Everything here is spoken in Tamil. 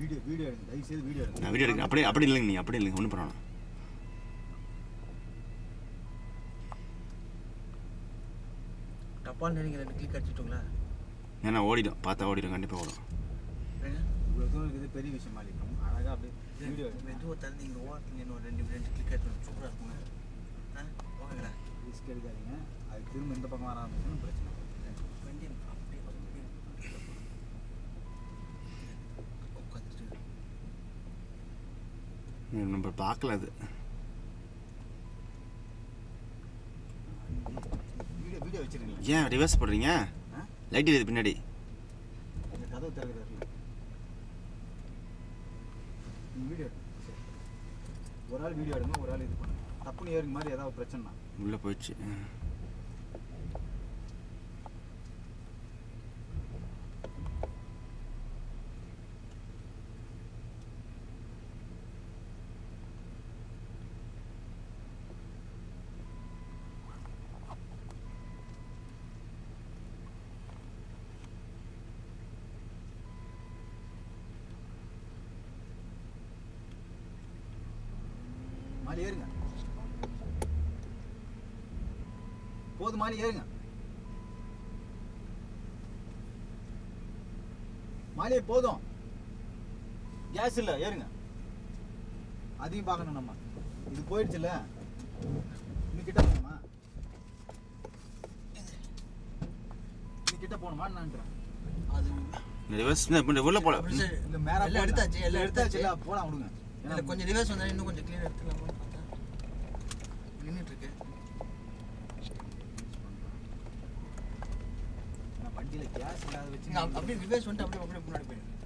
வீடியோ வீடியோ எடுங்க தயவு செய்து வீடியோ எடுங்க நான் வீடியோ எடுக்கிறேன் அப்படியே அப்படி இல்லைங்க நீ அப்படி இல்லைங்க ஒன்றும் பரவாயில்ல தப்பான்னு நினைக்கிறேன் ரெண்டு கிளிக் அடிச்சுட்டுங்களா ஏன்னா ஓடிடும் பார்த்தா ஓடிடும் கண்டிப்பாக ஓடும் இவ்வளோ தூரம் இருக்குது பெரிய விஷயம் மாலிக்கும் அழகாக அப்படியே வீடியோ எடுங்க மெதுவாக தள்ளி இங்கே ஓரத்தில் இன்னும் ரெண்டு ரெண்டு கிளிக் அடிச்சு சூப்பராக இருக்குங்க ஆ ஓகேங்களா ரிஸ்க் எடுக்காதீங்க அது திரும்ப இந்த பக்கம் வர ஆரம்பிச்சுன்னா பிரச்சனை வண்டி அப்படியே அப்படியே உட்காந்துட்டு நம்ம பார்க்கல அது வீடியோ வீடியோ வச்சிருக்கீங்களா ஏன் ரிவர்ஸ் போடுறீங்க ஆ லைட் எரியுது பின்னாடி இந்த கதவு திறக்கிறாரு வீடியோ சரி ஒரு ஆள் வீடியோ எடுங்க ஒரு ஆள் இது பண்ணுங்க தப்புன்னு ஏறுங்க மாதிரி ஏதாவது பிரச்சனைனா உள்ளே போயிடுச்சு ஆ. மாலி ஏறுங்க போதும் மாலி ஏறுங்க மாலி போதும் கேஸ் இல்ல ஏறுங்க அதையும் பார்க்கணும் நம்ம இது போயிடுச்சுல்ல இன்னும் கிட்ட போகணுமா இன்னும் கிட்ட போகணுமா நான் அது இந்த ரிவர்ஸ் இப்படி உள்ளே போல அப்படி சரி. இல்ல மேல எல்லாம் எடுத்தாச்சு எல்லாம் எடுத்தாச்சு எடுத்தாச்சுல போலாம் விடுங்க இல்லை கொஞ்சம் ரிவர்ஸ் வந்தா இன்னும் கொஞ்சம் க்ளீன் எடுத்துக்கலாமான்னு பார்த்தா நின்றுட்டு இருக்கு ஏன்னா வண்டியில கேஸ் இல்லாத வச்சு நீங்க அப்~ அப்படியே ரிவர்ஸ் வந்துட்டு அப்படியே அப்படியே முன்னாடி போயிடுங்க